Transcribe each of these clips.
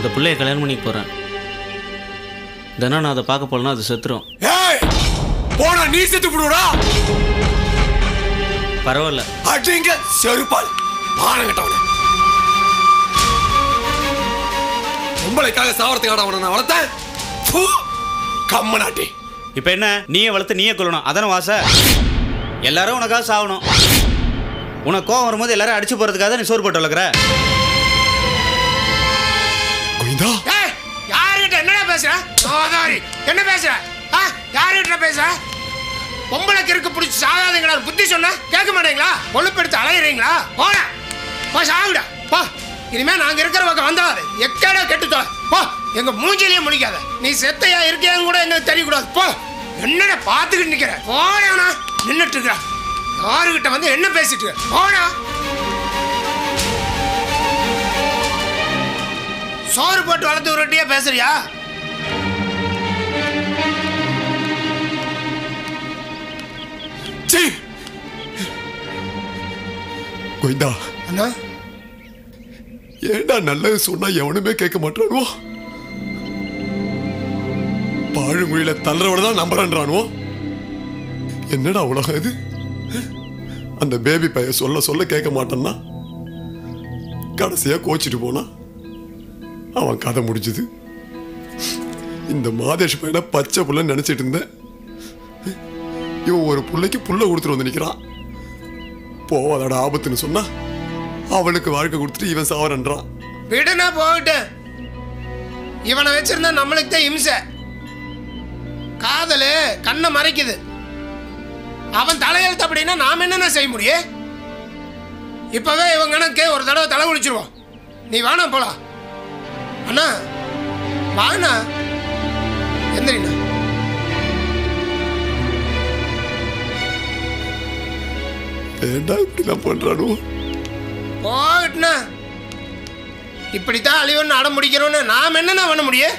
அந்த பிள்ளைய கல்யாணம் பண்ணிக்க போகிறேன் தினம் நான் அதை பார்க்க போகலன்னா அது செத்துரும் ஏய் போனா நீ செத்து விடுடா பரவாயில்ல அடிங்க செருப்பால் மானங்கட்டவன பொம்பளைக்காக சாவறதுக்காக அவனை நான் வளர்த்தேன் ஃபு, கம்மனாட்டி இப்போ என்ன நீயே வளர்த்து நீயே கொள்ளணும் அதானே வாச எல்லாரும் உனக்காக சாகணும் உனக்கு கோவம் வரும்போது எல்லாரும் அடிச்சு போகிறதுக்காக தான் நீ சோறு போட்டு வளர்க்குற கோவிந்தா ஏய் யாருகிட்ட என்னடா பேசுற சோதாரி என்ன பேசுற ஆ யாருகிட்ட பேசுற பொம்பளைக்கு இருக்கு பிடிச்சி சாகாதீங்களா புத்தி சொன்னா கேட்க மாட்டீங்களா கொழுப்பெடுத்து அலையிறீங்களா போட போ சாகுடா போ இனிமே நாங்க இருக்கிற பக்கம் வந்தாது எக்கடா கெட்டு தொலை போ எங்க மூஞ்சிலேயே முடிக்காத நீ செத்தையா இருக்கியான்னு கூட எங்களுக்கு தெரியக்கூடாது போ என்னடா பார்த்துக்கிட்டு நிக்கிற போடா நின்னுட்டு இருக்கிற யாருகிட்ட வந்து என்ன பேசிட்டு இருக்க? போடா சோறு போட்டு வளர்த்து உருட்டியா பேசுறியா சீ கோவிந்தா அண்ணா ஏண்டா நல்லது சொன்னா எவனுமே கேட்க மாட்டானுவோ பாழுமொழியில தள்ளுறவன தான் நம்புறான்றானுவோ என்னடா உலகம் இது அந்த பேபி பையன் சொல்ல சொல்ல கேட்க மாட்டான்னா கடைசியா கோச்சிட்டு போனா அவன் கதை முடிஞ்சுது இந்த மாதேஷ் பையனை பச்சை புள்ள நினைச்சிட்டு இருந்தேன் இவன் ஒரு புள்ளைக்கு புள்ள கொடுத்துட்டு வந்து நிக்கிறான் போவாதடா ஆபத்துன்னு சொன்னா அவளுக்கு வாழ்க்கை கொடுத்துட்டு இவன் சாவரன்றான் விடுனா போகட்டு இவனை வச்சிருந்தா நம்மளுக்கு தான் இம்சை காதலு கண்ணை மறைக்குது அவன் தலையெழுத்து அப்படின்னா நாம என்னென்ன செய்ய முடியும் இப்பவே இவன் கணக்கு ஒரு தடவை தலை குளிச்சிருவோம் நீ வேணாம் போலாம் அண்ணா வாண்ணா எந்திரிண்ணா ஏண்டா இப்படிலாம் பண்றானோ போகட்டுண்ணா இப்படித்தான் அழிவுன்னு அடம் முடிக்கிறோன்னு நாம் என்னண்ணா பண்ண முடியும்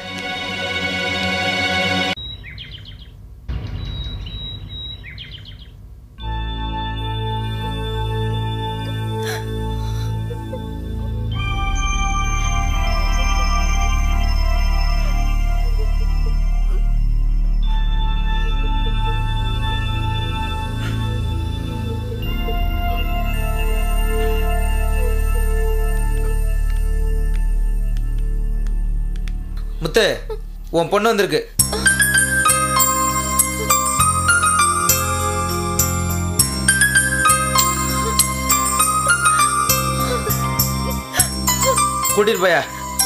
முத்து உன் பொண்ணு வந்திருக்கு கூட்டிட்டு போயா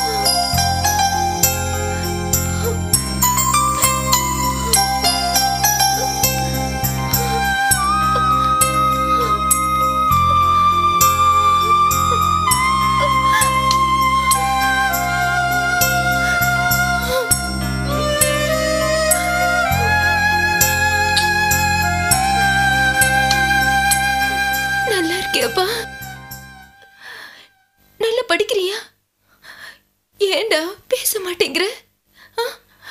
நல்லா இருக்கியாப்பா நல்லா படிக்கிறியா ஏண்டா பேச மாட்டேங்கிற ஆ?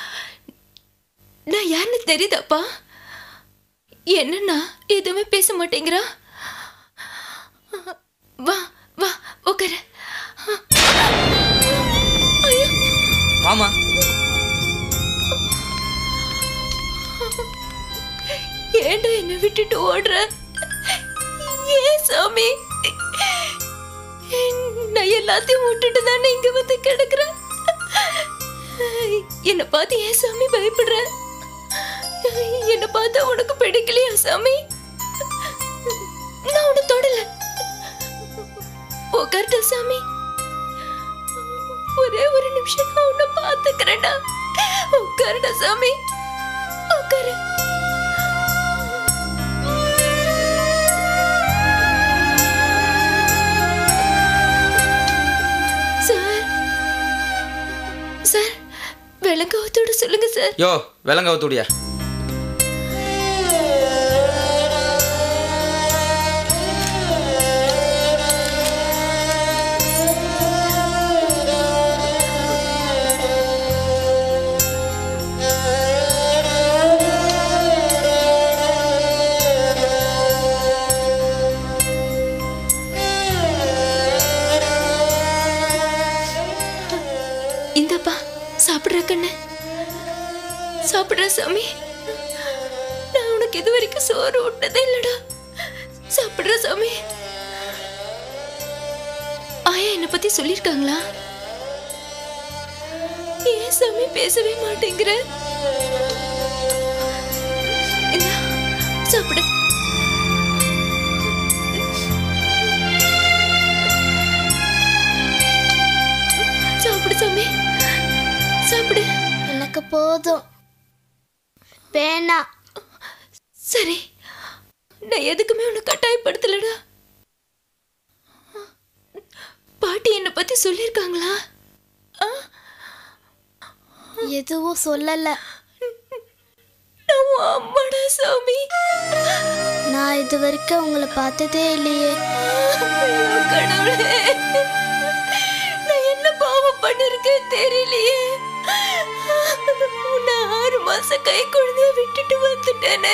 நான் யாருன்னு தெரியுதாப்பா என்னண்ணா எதுவுமே பேச மாட்டேங்கிறா வா வா உட்காரு மாமா ஏண்டா என்னை விட்டுட்டு ஓடுற ஏன் சாமி நான் எல்லாத்தையும் விட்டுட்டு தானே இங்க வந்து கிடக்குறேன் என்னை பார்த்து ஏன் சாமி பயப்படுற என்னை பார்த்தா உனக்கு பிடிக்கலையா சாமி நான் உன்னை தொடல உட்கார்ட்ட சாமி ஒரே ஒரு நிமிஷம் நான் உன்னை பார்த்துக்கிறேன்டா உட்காருடா சாமி உட்காரு சார் சார் விளங்கவத்தோட சொல்லுங்க சார் யோ விலங்க ஊத்துடியா இந்த சாப்பிடுற கண்ணு சாப்பிடுற சாமி நான் உனக்கு இது வரைக்கும் சோறு விட்டதே இல்லடா சாப்பிடுற சாமி ஆயா என்னை பத்தி சொல்லிருக்காங்களா ஏன் சாமி பேசவே மாட்டேங்கிற இந்தா, சாப்பிடு சாப்பிடு சாமி சாப்பிடு எனக்கு போதும் வேணா சரி நான் எதுக்குமே உன்னை கட்டாயப்படுத்தலடா பாட்டி என்னை பத்தி சொல்லியிருக்காங்களா எதுவும் சொல்லல நான் உன் அம்மாடா சாமி நான் இது வரைக்கும் உங்களை பார்த்ததே இல்லையே ஐயோ, கடவுளே நான் என்ன பாவம் பண்ணிருக்கேன் தெரியலையே உன்னை ஆறு மாசம் கை குழந்தைய விட்டுட்டு வந்துட்டேனே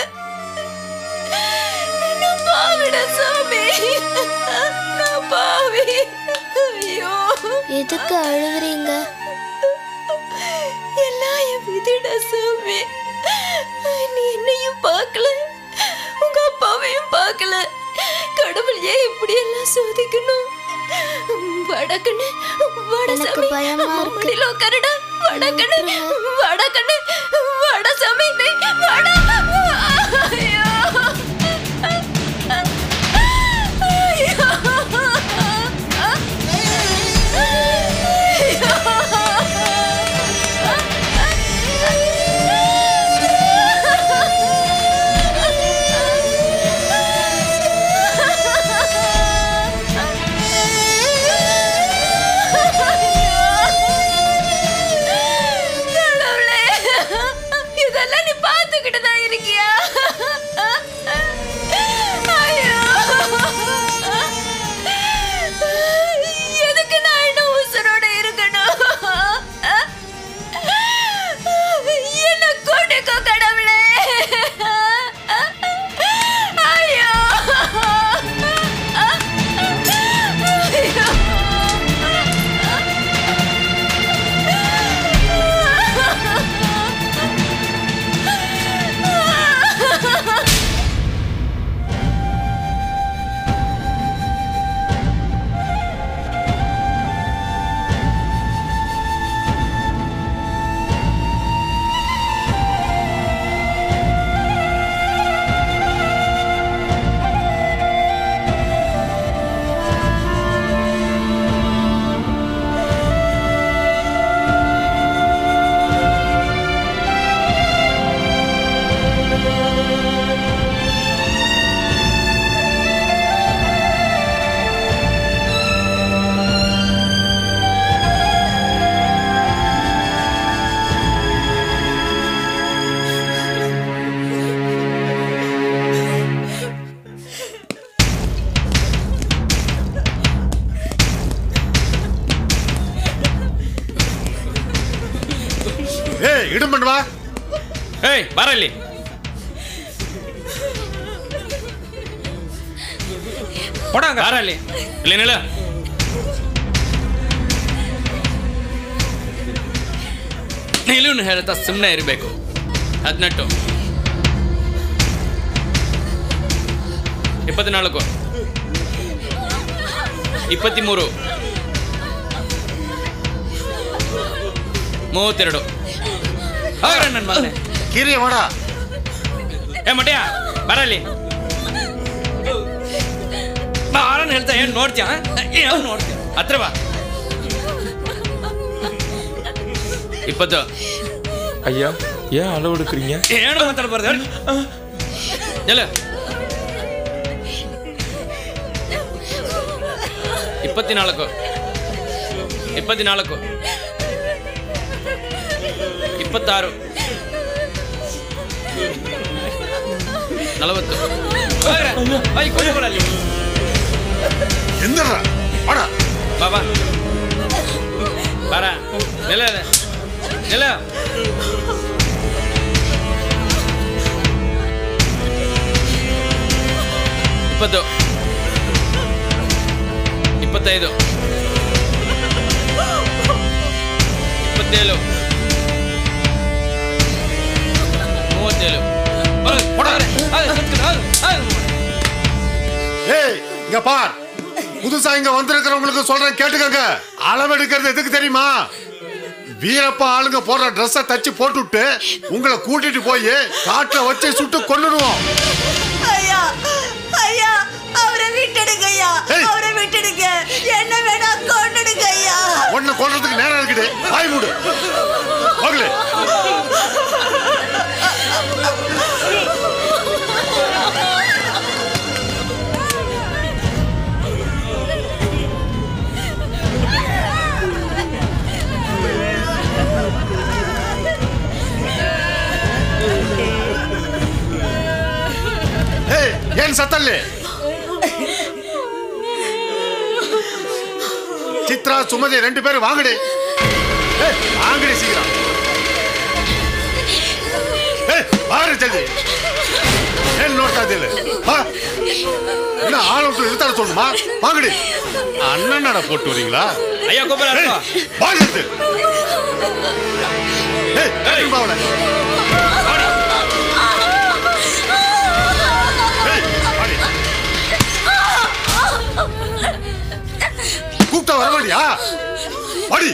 நான் பாவிடா சாமி நான் பாவி ஐயோ எதுக்கு அழுகுறீங்க எல்லாம் என் விதிடா சாமி நீ என்னையும் பார்க்கல உங்க அப்பாவையும் பார்க்கல கடவுள் ஏன் இப்படி எல்லாம் சோதிக்கணும் வடக்கண்ணு வட எனக்கு சாமி பயமா அம்மா இருக்கு. மடியில உட்காருடா வடக்கண்ணு வடக்கண்ணு வட சாமி வட ஐயோ கடவுளே இதெல்லாம் நீ பார்த்துக்கிட்டு தான் இருக்கியா ஐயோ எதுக்கு நான் இன்னும் உசுரோட இருக்கணும் என்ன கொண்டுக்கோ கடவுளே ஐயோ ಏಯ್ ಇಡು ಮಣ್ವಾ ಏಯ್ ಬಾರ ಇಲ್ಲಿ போடாங்க ಬಾರ ಅಲ್ಲಿ ಇಲ್ಲಿ ನಿಲ್ಲ ನಿಲುವನ್ನು ಹೇಳ್ತಾ ಸುಮ್ಮನೆ ಇರಬೇಕು ಹದಿನೆಂಟು ಇಪ್ಪತ್ನಾಲ್ಕು ಇಪ್ಪತ್ತ್ಮೂರು ಮೂವತ್ತೆರಡು ಹೋಗ್ರ ನನ್ನ ಮಗನೇ ಕಿರಿ ಮಾಡ ಏ ಮಟ್ಯ ಬರಲಿ ಬಾರನ್ ಹೇಳ್ತಾ ಏನ್ ನೋಡ್ತೀಯ ಏನು ನೋಡ್ತೀಯ ಹತ್ರ ಬಾ ಇಪ್ಪತ್ತು ஐயா ஏன் அளவு எடுக்கிறீங்க ಏನು ಮಾತಾಡ್ಬಾರ್ದು ಹೇಳು. ಎಲ್ಲ ಇಪ್ಪತ್ನಾಲ್ಕು ಇಪ್ಪತ್ನಾಲ್ಕು ಇಪ್ಪತ್ತಾರು ನಲವತ್ತು ಹೋಗ್ರೆ. ಹೋಯ್ ಕೂತ್ಕೊಳ್ಳಲ್ಲಿ. ಎಂದರ ಮಾಡ ಬಾಬಾ ಬಾರ ನೆಲ ನೆಲ ಇಪ್ಪತ್ತು ಇಪ್ಪತ್ತೈದು ಮೂವತ್ತೇಳು ಮೂವತ್ತೇಳು ஏய் இங்க பார் புதுசா இங்க வந்திருக்கிறவங்களுக்கு சொல்றேன் கேட்டுக்கங்க அளவெடுக்கிறது எதுக்கு தெரியுமா வீரப்பா ஆளுங்க போடுற ட்ரெஸ்ஸை தச்சு போட்டுவிட்டு உங்களை கூட்டிட்டு போய் காட்டுல வச்சு சுட்டு கொன்னுடுவோம் ஐயா ஐயா அவரை விட்டுடுங்க ஐயா ஏய். அவரை விட்டுடுங்க என்ன வேணா கொண்டுடுங்க ஐயா உன்னை கொல்றதுக்கு நேரம் இருக்குது வாய் மூடு போகலே ஏய் ஏன் சத்தல்லே சித்ரா சுமதி ரெண்டு பேரும் வாங்கடி ஏய், வாங்கடி சீக்கிரம் ஏய், வாரு ஜல்தி ஏன் நோட்டாதில்ல வா என்ன ஆள் விட்டு இழுத்தாட சொல்லணுமா வாங்கடி அண்ணனடா போட்டு வரீங்களா ஐயா கூப்பிடா ஏய், வா ஜல்தி ஏய் ஏய் பாவல ஏய் வாடி கூப்பிட்டா வரமாடியா வாடி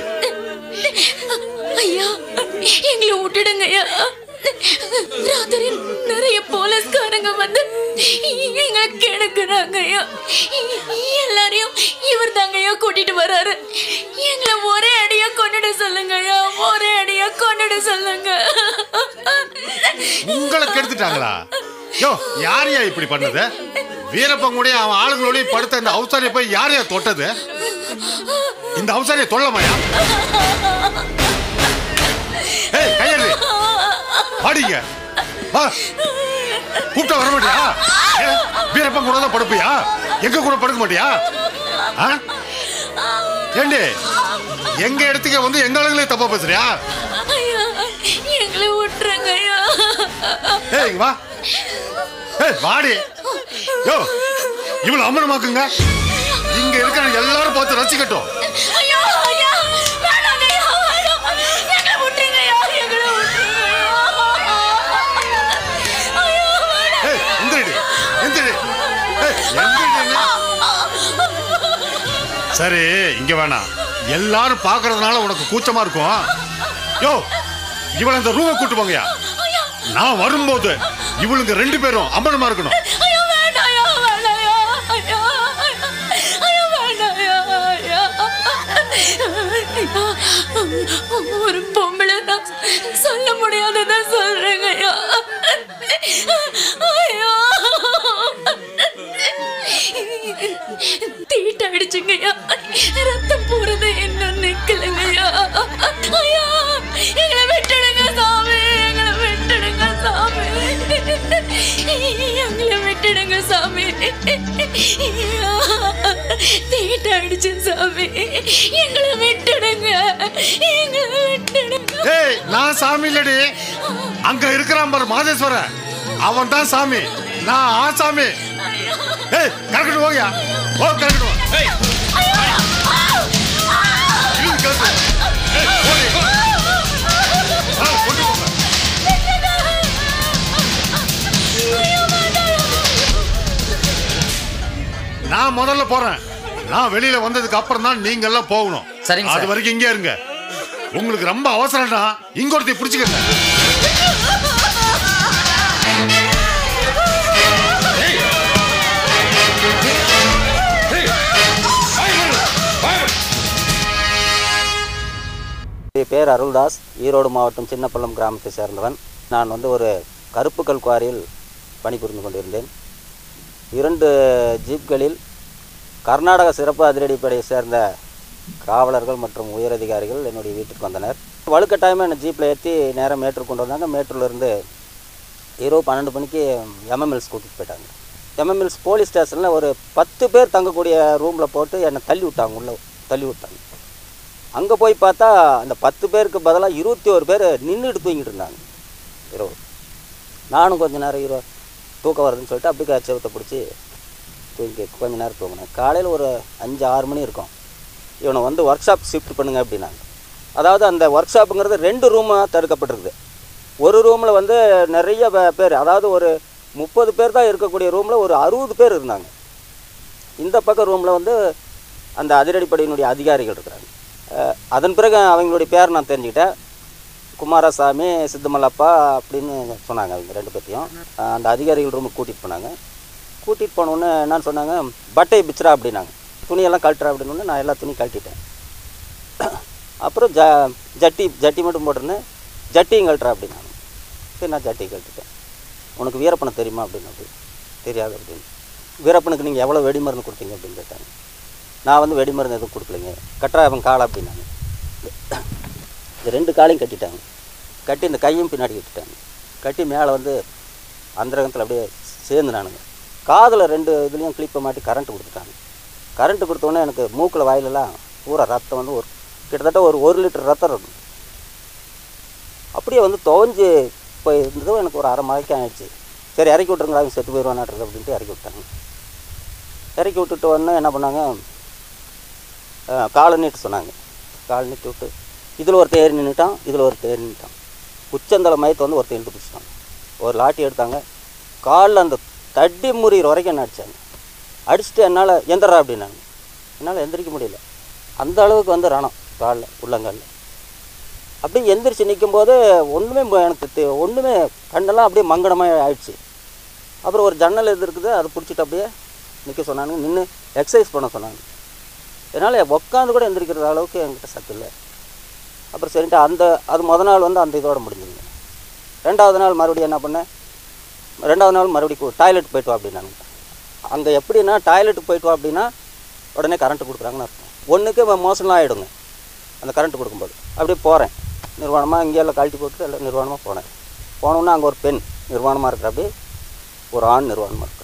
ஐயா எங்களை விட்டுடுங்க ஐயா ராத்திரி நிறைய போலீஸ்காரங்க வந்து எங்களை கிடக்குறாங்க ஐயா எல்லாரையும் இவர் தாங்க ஐயா கூட்டிட்டு வராரு எங்களை ஒரே அடியா கொண்டுட சொல்லுங்க ஐயா ஒரே அடியா கொண்டுட சொல்லுங்க உங்களை கெடுத்துட்டாங்களா யோ யாரையா இப்படி பண்ணது வீரப்பங்குடைய அவன் ஆளுங்களோடய படுத்த இந்த அவசாரியை போய் யாரையா தொட்டது இந்த அவசாரியை தொல்லமாயா ஏய் கையெழு பாடிங்க வா கூப்பிட்ட வர மாட்டியா ஏ, வீரப்பன் கூட தான் படுப்பியா எங்க கூட படுக்க மாட்டியா ஆ? ஏண்டி எங்க இடத்துக்கு வந்து எங்க ஆளுங்களே தப்பா பேசுறியா ஐயா எங்களை விட்டுருங்க ஐயா ஏய் இங்க வா ஏய் வாடி யோ இவ்வளவு அம்மனமாக்குங்க இங்க இருக்கிற எல்லாரும் பார்த்து ரசிக்கட்டும் ஐயா ஐயா வேணாங்க ஐயா வேணாம் எங்களை விட்டுருங்க ஐயா எங்களை விட்டுருங்க ஐயா ஐயா வேணாம் ஏய் எந்திரடி எந்திரடி ஏய் எந்திரடி சரி இங்க வேணாம் எல்லாரும் பார்க்கறதுனால உனக்கு கூச்சமா இருக்கும் யோ இவளை இந்த ரூமை கூட்டு போங்கயா நான் வரும்போது இவளுங்க ரெண்டு பேரும் அம்மனமா இருக்கணும் ஐயா வேண்டாம் ஐயா வேண்டாம் ஐயா ஐயா ஐயா வேண்டாம் ஐயா ஐயா ஐயா ஒரு பொம்பளை நான் சொல்ல முடியாததை சொல்றேங்க ஐயா ஐயா தீட்ட அடிச்சுங்க ஐயா ரத்தம் போறது இன்னும் நிக்கலங்க ஐயா ஐயா எங்களை விட்டுடுங்க சாமி எங்களை விட்டுடுங்க சாமி எங்களை விட்டுடுங்க சாமி தீட்ட அடிச்சு சாமி எங்களை விட்டுடுங்க எங்களை விட்டுடுங்க ஏய் நான் சாமி இல்லடி அங்க இருக்கிறான் பாரு மாதேஸ்வரன் அவன் தான் சாமி நான் ஆசாமி ஏய் கரெக்டு போங்கயா ஓ கரெக்டு வா ஏய் இழுத்து கழுத்து. ஏய், ஓடி. ஆ, கொண்டு போங்க. நான் முதல்ல போறேன் நான் வெளியில வந்ததுக்கு அப்புறம் தான் நீங்க எல்லாம் போகணும் சரிங்க சார். அது வரைக்கும் இங்கே இருங்க உங்களுக்கு ரொம்ப அவசரம்னா இங்க ஒருத்தி பிடிச்சுக்கங்க என் பேர் அருள்தாஸ் ஈரோடு மாவட்டம் சின்னப்பள்ளம் கிராமத்தை சேர்ந்தவன் நான் வந்து ஒரு கருப்புக்கல் குவாரியில் பணிபுரிந்து கொண்டிருந்தேன் இரண்டு ஜீப்களில் கர்நாடக சிறப்பு அதிரடிப்படையை சேர்ந்த காவலர்கள் மற்றும் உயரதிகாரிகள் என்னுடைய வீட்டுக்கு வந்தனர் வலுக்கட்டாயமாக என்னை ஜீப்பில் ஏற்றி நேராக மேட்டூர் கொண்டு வந்தாங்க மேட்டூர்லேருந்து இரவு பன்னெண்டு மணிக்கு எம்எம்எல்ஸ் கூட்டிகிட்டு போயிட்டாங்க எம்எம்எல்ஸ் போலீஸ் ஸ்டேஷனில் ஒரு பத்து பேர் தங்கக்கூடிய ரூமில் போட்டு என்னை தள்ளி விட்டாங்க உள்ளே தள்ளி விட்டாங்க அங்கே போய் பார்த்தா அந்த பத்து பேருக்கு பதிலாக இருபத்தி ஒரு பேர் நின்றுட்டு தூங்கிட்டு இருந்தாங்க இரவு நானும் கொஞ்ச நேரம் இரவு தூக்கம் வருதுன்னு சொல்லிட்டு அப்படியே செவத்தை பிடிச்சி தூங்கி கொஞ்ச நேரம் தூங்கினேன் காலையில் ஒரு அஞ்சு ஆறு மணி இருக்கும் இவனை வந்து ஒர்க் ஷாப் ஷிஃப்ட் பண்ணுங்க அப்படின்னாங்க அதாவது அந்த ஒர்க் ஷாப்புங்கிறது ரெண்டு ரூமாக தடுக்கப்பட்டிருக்குது ஒரு ரூமில் வந்து நிறைய பே- பேர் அதாவது ஒரு முப்பது பேர் தான் இருக்கக்கூடிய ரூமில் ஒரு அறுபது பேர் இருந்தாங்க இந்த பக்கம் ரூமில் வந்து அந்த அதிரடிப்படையினுடைய அதிகாரிகள் இருக்கிறாங்க அஹ் அதன் பிறகு அவங்களுடைய பேர் நான் தெரிஞ்சுக்கிட்டேன் குமாரசாமி சித்தமல்லப்பா அப்படின்னு சொன்னாங்க அவங்க ரெண்டு பேர்த்தையும் அஹ் அந்த அதிகாரிகள் ரூமுக்கு கூட்டிகிட்டு போனாங்க கூட்டிகிட்டு போனோடனே என்னன்னு சொன்னாங்க பட்டை பிச்சுரா அப்படின்னாங்க துணியெல்லாம் கழட்டுறா அப்படின்னு நான் எல்லா துணியும் கழட்டிட்டேன் அப்புறம் ஜ ஜட்டி ஜட்டி மட்டும் போட்டிருந்தேன் ஜட்டியும் கழட்டுறா அப்படின்னாங்க சரி நான் ஜட்டி கழட்டிட்டேன் உனக்கு வீரப்பனை தெரியுமா அப்படின்னு அப்படி தெரியாது அப்படின்னு வீரப்பனுக்கு நீங்கள் எவ்வளோ வெடி மருந்து கொடுத்தீங்க அப்படின்னு கேட்டாங்க நான் வந்து வெடி மருந்து எதுவும் கொடுக்கலைங்க கட்டுறா அவன் காலை அப்படின்னாங்க இந்த ரெண்டு காலையும் கட்டிட்டாங்க கட்டி இந்த கையும் பின்னாடி கட்டிட்டாங்க கட்டி மேலே வந்து அந்தரகத்தில் அப்படியே சேர்ந்து நானுங்க காதில் ரெண்டு இதுலேயும் கிளிப்பை மாட்டி கரண்ட் கொடுத்துட்டாங்க கரண்ட் கொடுத்தோன்னே எனக்கு மூக்கில் வாயிலெல்லாம் பூரா ரத்தம் வந்து ஒரு கிட்டத்தட்ட ஒரு ஒரு லிட்டர் ரத்தம் இருக்கும் அப்படியே வந்து துவஞ்சி போய் இருந்ததும் எனக்கு ஒரு அரை மழைக்கம் ஆயிடுச்சு சரி இறக்கி விட்ருங்களா அவங்க செத்து போயிடுவானாட்டுருக்கு அப்படின்ட்டு இறக்கி விட்டாங்க இறக்கி விட்டுட்டு உடனே என்ன பண்ணாங்க அஹ், காலை நீட்டு சொன்னாங்க காலை நீட்டி விட்டு இதில் ஒருத்தன் ஏறி நின்றுட்டான் இதில் ஒருத்தன் ஏறி நின்றுட்டான் உச்சந்தலை மயத்தை வந்து ஒருத்தன் இழுத்து பிடிச்சிட்டாங்க ஒரு லாட்டி எடுத்தாங்க காலில் அந்த தட்டி முறிகிற வரைக்கும் என்ன அடித்தாங்க அடிச்சுட்டு என்னால் எந்திரா அப்படின்னாங்க என்னால் எந்திரிக்க முடியல அந்த அளவுக்கு வந்து ரணம் காலில் உள்ளங்காலில் அப்படியே எந்திரிச்சு நிற்கும்போது ஒன்றுமே ம- எனக்கு தெ- ஒன்றுமே கண்ணெல்லாம் அப்படியே மங்கடமாக ஆயிடுச்சு அப்புறம் ஒரு ஜன்னல் எது இருக்குது அதை பிடிச்சிட்டு அப்படியே நிற்க சொன்னாங்க நின்று எக்ஸசைஸ் பண்ண சொன்னாங்க என்னால் உட்காந்து கூட எந்திரிக்கிற அளவுக்கு என்கிட்ட சத்து இல்லை அப்புறம் சரின்ட்டு அந்த அது முத நாள் வந்து அந்த இதோட முடிஞ்சுங்க ரெண்டாவது நாள் மறுபடியும் என்ன பண்ணேன் ரெண்டாவது நாள் மறுபடியும் டாய்லெட் போயிட்டு வா அப்படின்னாங்க அங்கே எப்படின்னா டாய்லெட்டுக்கு போயிட்டு வா அப்படின்னா உடனே கரண்ட் கொடுக்குறாங்கன்னு அர்த்தம் ஒன்றுக்கு மோசம்லாம் ஆகிடுங்க அந்த கரண்ட் கொடுக்கும்போது அப்படியே போகிறேன் நிர்வாணமாக இங்கேயெல்லாம் கழட்டி போட்டு எல்லாம் நிர்வாணமாக போனேன் போனோன்னே அங்கே ஒரு பெண் நிர்வாணமாக இருக்கிற அப்படியே ஒரு ஆண் நிர்வாணமாக இருக்கிறான்